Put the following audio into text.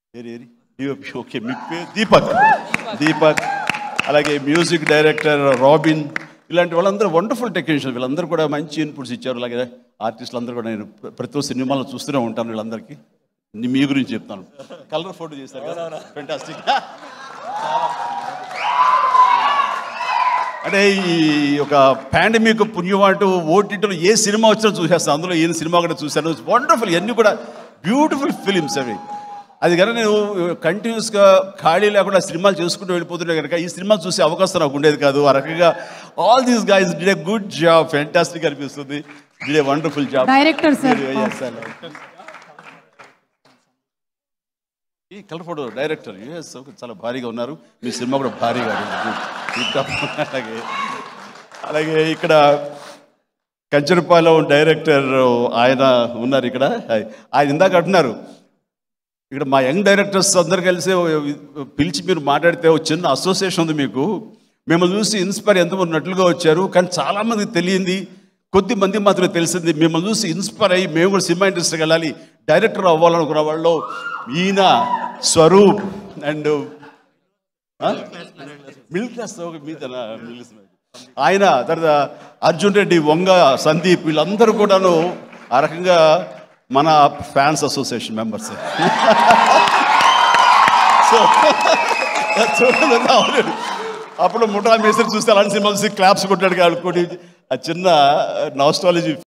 ఏరి ఏరి DOP okay మీ పేరు దీపక్ దీపక్ అలాగే మ్యూజిక్ డైరెక్టర్ రాబిన్ ఇలాంటి వాళ్ళందరూ వండర్ఫుల్ టెక్నీషియన్ వీళ్ళందరూ కూడా మంచి ఇన్పుట్స్ ఇచ్చారు అలాగే ఆర్టిస్టులు అందరూ కూడా నేను ప్ర- ప్రతి సినిమాలో చూస్తూనే ఉంటాను వీళ్ళందరికీ ని- మీ గురించి చెప్తాను కలర్ ఫోటో చేశారు కదా ఫెంటాస్టిక్ అంటే ఈ ఒక పాండమిక్ పుణ్యవాటు ఓటీటీలో ఏ సినిమా వచ్చినా చూసేస్తాను అందులో ఏ సినిమా కూడా చూశాను వండర్ఫుల్ ఇవన్నీ కూడా బ్యూటిఫుల్ ఫిలిమ్స్ అవి అది కనుక నేను కంటిన్యూస్గా ఖాళీ లేకుండా సినిమాలు చేసుకుంటూ వెళ్ళిపోతుంటే కనుక ఈ సినిమా చూసే అవకాశం నాకు ఉండేది కాదు ఆ రకంగా all these guys did a good job fantastic అనిపిస్తుంది did a wonderful job Director, sir. ఈ కలర్ ఫోటో డైరెక్టర్ యూఎస్ చాలా భారీగా ఉన్నారు మీ సినిమా కూడా భారీగా ఉంది. ఇంకా అలాగే అలాగే ఇక్కడ కంచరపాలెం డైరెక్టర్ ఆయన ఉన్నారు ఇక్కడ ఆయన ఇందాక అంటున్నారు ఇక్కడ మా యంగ్ డైరెక్టర్స్ అందరు కలిసి పిలిచి మీరు మాట్లాడితే ఒక చిన్న అసోసియేషన్ ఉంది మీకు మిమ్మల్ని చూసి ఇన్స్పైర్ ఎంతమంది ఉన్నట్లుగా వచ్చారు కానీ చాలామందికి తెలియంది కొద్ది మంది మాత్రమే తెలిసింది మిమ్మల్ని చూసి ఇన్స్పైర్ అయ్యి మేము కూడా సినిమా ఇండస్ట్రీకి వెళ్ళాలి డైరెక్టర్ అవ్వాలనుకున్న వాళ్ళు ఈయన స్వరూప్ అండ్ మిడిల్ క్లాస్ మీదనా మిడిల్ క్లాస్ ఆయన తర్వాత అర్జున్ రెడ్డి వంగ సందీప్ వీళ్ళందరూ కూడాను ఆ రకంగా మన ఫ్యాన్స్ అసోసియేషన్ మెంబర్స్ సో చూడండి అవును. అప్పుడు ముఠా మేస్త్రి చూస్తే అలాంటి సినిమాలు క్లాప్స్ కొట్టాడు కాబట్టి ఆ చిన్న నాస్టాలజీ